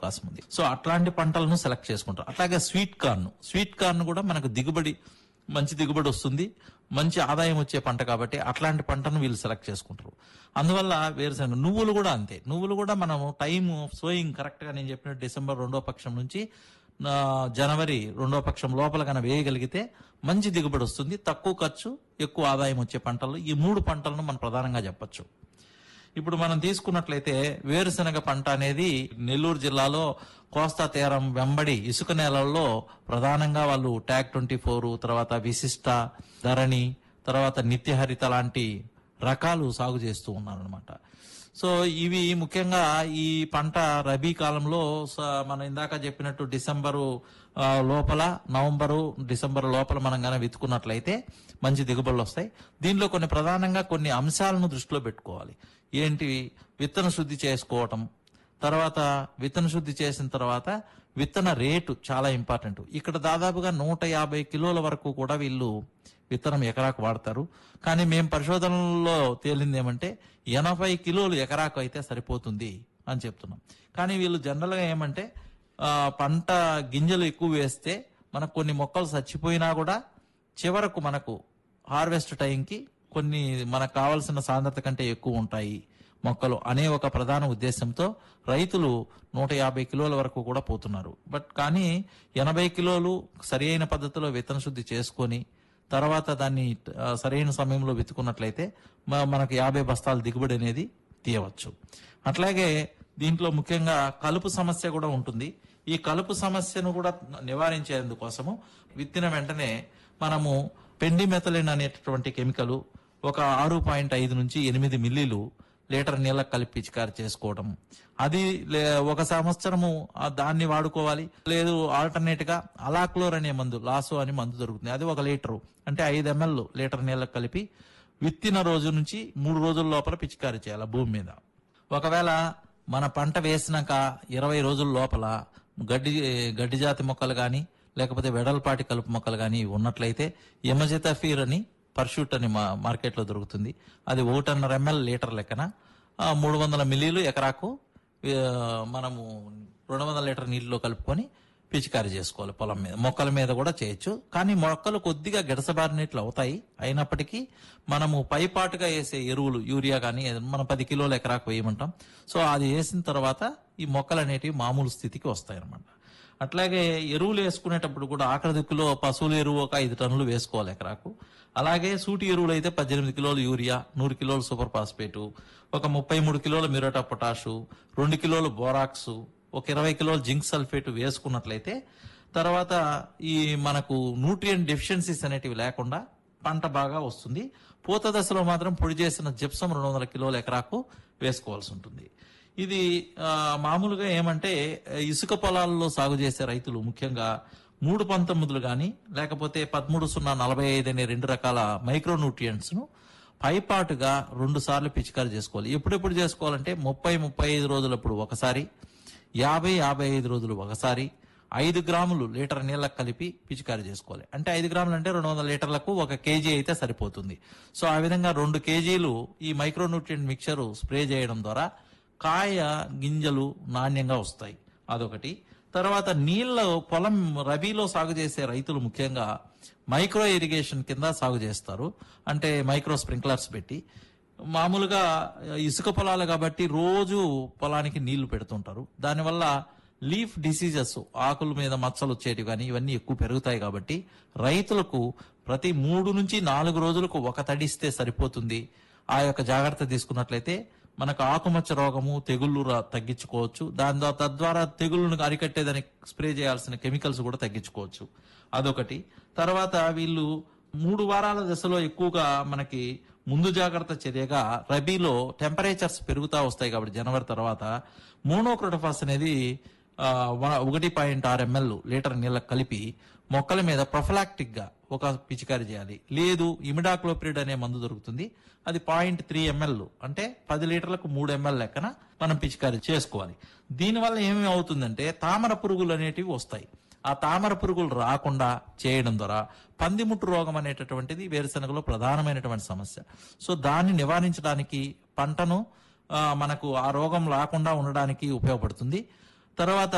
అవకాశం ఉంది సో అట్లాంటి పంటలను సెలెక్ట్ చేసుకుంటారు అట్లాగే స్వీట్ కార్న్ స్వీట్ కార్న్ కూడా మనకు దిగుబడి మంచి దిగుబడి వస్తుంది మంచి ఆదాయం వచ్చే పంట కాబట్టి అట్లాంటి పంటను వీళ్ళు సెలెక్ట్ చేసుకుంటారు అందువల్ల వేరుశనగ నువ్వులు కూడా అంతే నువ్వులు కూడా మనము టైం సోయింగ్ కరెక్ట్ గా నేను చెప్పినట్టు డిసెంబర్ రెండో పక్షం నుంచి ఆ, జనవరి రెండో పక్షం లోపల కనుక వేయగలిగితే మంచి దిగుబడి వస్తుంది తక్కువ ఖర్చు ఎక్కువ ఆదాయం వచ్చే పంటలు ఈ మూడు పంటలను మనం ప్రధానంగా చెప్పొచ్చు ఇప్పుడు మనం తీసుకున్నట్లయితే వేరుశనగ పంట అనేది నెల్లూరు జిల్లాలో కోస్తా తీరం వెంబడి ఇసుక నేలల్లో ప్రధానంగా వాళ్ళు ట్యాగ్ ట్వంటీ ఫోర్ తర్వాత విశిష్ట ధరణి తర్వాత నిత్యహరిత లాంటి రకాలు సాగు చేస్తూ ఉన్నారనమాట సో ఇవి ముఖ్యంగా ఈ పంట రబీ కాలంలో స- మనం ఇందాక చెప్పినట్టు డిసెంబరు ఆ, లోపల నవంబరు డిసెంబర్ లోపల మనం గానే విత్తుకున్నట్లయితే మంచి దిగుబడులు వస్తాయి దీనిలో కొన్ని ప్రధానంగా కొన్ని అంశాలను దృష్టిలో పెట్టుకోవాలి ఏంటి విత్తన శుద్ధి చేసుకోవటం తర్వాత విత్తన శుద్ధి చేసిన తర్వాత విత్తన రేటు చాలా ఇంపార్టెంట్ ఇక్కడ దాదాపుగా నూట యాభై కిలోల వరకు కూడా వీళ్ళు విత్తనం ఎకరాకు వాడతారు కానీ మేము పరిశోధనలో తేలింది ఏమంటే ఎనభై కిలోలు ఎకరాకు అయితే సరిపోతుంది అని చెప్తున్నాం కానీ వీళ్ళు జనరల్గా ఏమంటే ఆ, పంట గింజలు ఎక్కువ వేస్తే మనకు కొన్ని మొక్కలు చచ్చిపోయినా కూడా చివరకు మనకు హార్వెస్ట్ టైంకి కొన్ని మనకు కావాల్సిన సాంద్రత కంటే ఎక్కువ ఉంటాయి మొక్కలు అనే ఒక ప్రధాన ఉద్దేశంతో రైతులు నూట యాభై కిలోల వరకు కూడా పోతున్నారు బట్ కానీ ఎనభై కిలోలు సరి అయిన పద్ధతిలో విత్తన శుద్ధి చేసుకొని తర్వాత దాన్ని ఆ, సరైన సమయంలో విత్తుకున్నట్లయితే మ- మనకు యాభై బస్తాల దిగుబడి అనేది తీయవచ్చు అట్లాగే దీంట్లో ముఖ్యంగా కలుపు సమస్య కూడా ఉంటుంది ఈ కలుపు సమస్యను కూడా నివారించేందుకోసము విత్తిన వెంటనే మనము పెండిమెథలిన్ అనేటటువంటి కెమికల్ ఒక ఆరు పాయింట్ ఐదు నుంచి ఎనిమిది మిల్లీలు లీటర్ నీళ్ళకి కలిపి పిచికారి చేసుకోవడం అది లే- ఒక సంవత్సరము ఆ దాన్ని వాడుకోవాలి లేదు ఆల్టర్నేట్ గా అలాక్లోర్ అనే మందు లాసో అని మందు దొరుకుతుంది అది ఒక లీటరు అంటే ఐదు ఎంఎల్ లీటర్ నీళ్ళకి కలిపి విత్తిన రోజు నుంచి మూడు రోజుల లోపల పిచికారి చేయాలి భూమి మీద ఒకవేళ మన పంట వేసినాక ఇరవై రోజుల లోపల గడ్డి గడ్డి జాతి మొక్కలు కానీ లేకపోతే వెడల్పాటి కలుపు మొక్కలు కానీ ఉన్నట్లయితే ఎమజితఫీర్ అని పర్షూట్ అని మా మార్కెట్లో దొరుకుతుంది అది ఒకటిన్నర ఎంఎల్ లీటర్ లెక్కన ఆ, మూడు వందల మిల్లీలు ఎకరాకు ఆ, మనము రెండు వందల లీటర్ నీటిలో కలుపుకొని పిచికారీ చేసుకోవాలి పొలం మీద మొక్కల మీద కూడా చేయొచ్చు కానీ మొక్కలు కొద్దిగా గిడసబారినట్లు అవుతాయి అయినప్పటికీ మనము పైపాటుగా వేసే ఎరువులు యూరియా కానీ మనం పది కిలోల ఎకరాకు వేయమంటాం సో అది వేసిన తర్వాత ఈ మొక్కలు అనేటివి మామూలు స్థితికి వస్తాయి అన్నమాట అట్లాగే ఎరువులు వేసుకునేటప్పుడు కూడా ఆఖరి దిక్కులో పశువుల ఎరువు ఒక ఐదు టన్నులు వేసుకోవాలి ఎకరాకు అలాగే సూటి ఎరువులు అయితే పద్దెనిమిది కిలోలు యూరియా నూరు కిలోలు సూపర్ ఫాస్ఫేటు ఒక ముప్పై మూడు కిలోల మిరోటా పొటాషు రెండు కిలోలు బోరాక్స్ ఒక ఇరవై కిలోలు జింక్ సల్ఫేట్ వేసుకున్నట్లయితే తర్వాత ఈ మనకు న్యూట్రియం డెఫిషియన్సీస్ అనేటివి లేకుండా పంట బాగా వస్తుంది పూత దశలో మాత్రం పొడి చేసిన జిప్సం రెండు వందల కిలోల ఎకరాకు వేసుకోవాల్సి ఉంటుంది ఇది ఆ, మామూలుగా ఏమంటే ఇసుక పొలాల్లో సాగు చేసే రైతులు ముఖ్యంగా మూడు పంతొమ్మిదిలు కానీ లేకపోతే పదమూడు సున్నా నలభై ఐదు అనే రెండు రకాల మైక్రో న్యూట్రియంట్స్ ను పైపాటుగా రెండు సార్లు పిచికారి చేసుకోవాలి ఎప్పుడెప్పుడు చేసుకోవాలంటే ముప్పై ముప్పై ఐదు రోజులప్పుడు ఒకసారి యాభై యాభై ఐదు రోజులు ఒకసారి ఐదు గ్రాములు లీటర్ నీళ్ళకి కలిపి పిచికారి చేసుకోవాలి అంటే ఐదు గ్రాములు అంటే రెండు వందల లీటర్లకు ఒక కేజీ అయితే సరిపోతుంది సో ఆ విధంగా రెండు కేజీలు ఈ మైక్రోన్యూట్రియంట్ మిక్చర్ స్ప్రే చేయడం ద్వారా కాయ గింజలు నాణ్యంగా వస్తాయి అదొకటి తర్వాత నీళ్ళ పొలం రబీలో సాగు చేసే రైతులు ముఖ్యంగా మైక్రో ఇరిగేషన్ కింద సాగు చేస్తారు అంటే మైక్రో స్ప్రింక్లర్స్ పెట్టి మామూలుగా ఇసుక పొలాలు కాబట్టి రోజు పొలానికి నీళ్లు పెడుతుంటారు దానివల్ల లీఫ్ డిసీజెస్ ఆకుల మీద మచ్చలు వచ్చేటివి కానీ ఇవన్నీ ఎక్కువ పెరుగుతాయి కాబట్టి రైతులకు ప్రతి మూడు నుంచి నాలుగు రోజులకు ఒక తడిస్తే సరిపోతుంది ఆ యొక్క జాగ్రత్త తీసుకున్నట్లయితే మనకు ఆకుమచ్చ రోగము తెగుళ్ళు రా- తగ్గించుకోవచ్చు దాని ద్వారా తద్వారా తెగుళ్ళను అరికట్టేదానికి స్ప్రే చేయాల్సిన కెమికల్స్ కూడా తగ్గించుకోవచ్చు అదొకటి తర్వాత వీళ్ళు మూడు వారాల దశలో ఎక్కువగా మనకి ముందు జాగ్రత్త చర్యగా రబీలో టెంపరేచర్స్ పెరుగుతా వస్తాయి కాబట్టి జనవరి తర్వాత మోనోక్రోటోఫాస్ అనేది ఆ, వ- ఒకటి పాయింట్ ఆరు ఎంఎల్ లీటర్ నీళ్ళకి కలిపి మొక్కల మీద ప్రొఫలాక్టిక్ గా ఒక పిచికారి చేయాలి లేదు ఇమిడాక్లోప్రిడ్ అనే మందు దొరుకుతుంది అది పాయింట్ త్రీ ఎంఎల్ అంటే పది లీటర్లకు మూడు ఎంఎల్ లెక్కన మనం పిచికారి చేసుకోవాలి దీనివల్ల ఏమి అవుతుందంటే తామర పురుగులు అనేటివి వస్తాయి ఆ తామర పురుగులు రాకుండా చేయడం ద్వారా పందిముట్టు రోగం అనేటటువంటిది వేరుశనగలో ప్రధానమైనటువంటి సమస్య సో దాన్ని నివారించడానికి పంటను ఆ, మనకు ఆ రోగం రాకుండా ఉండడానికి ఉపయోగపడుతుంది తర్వాత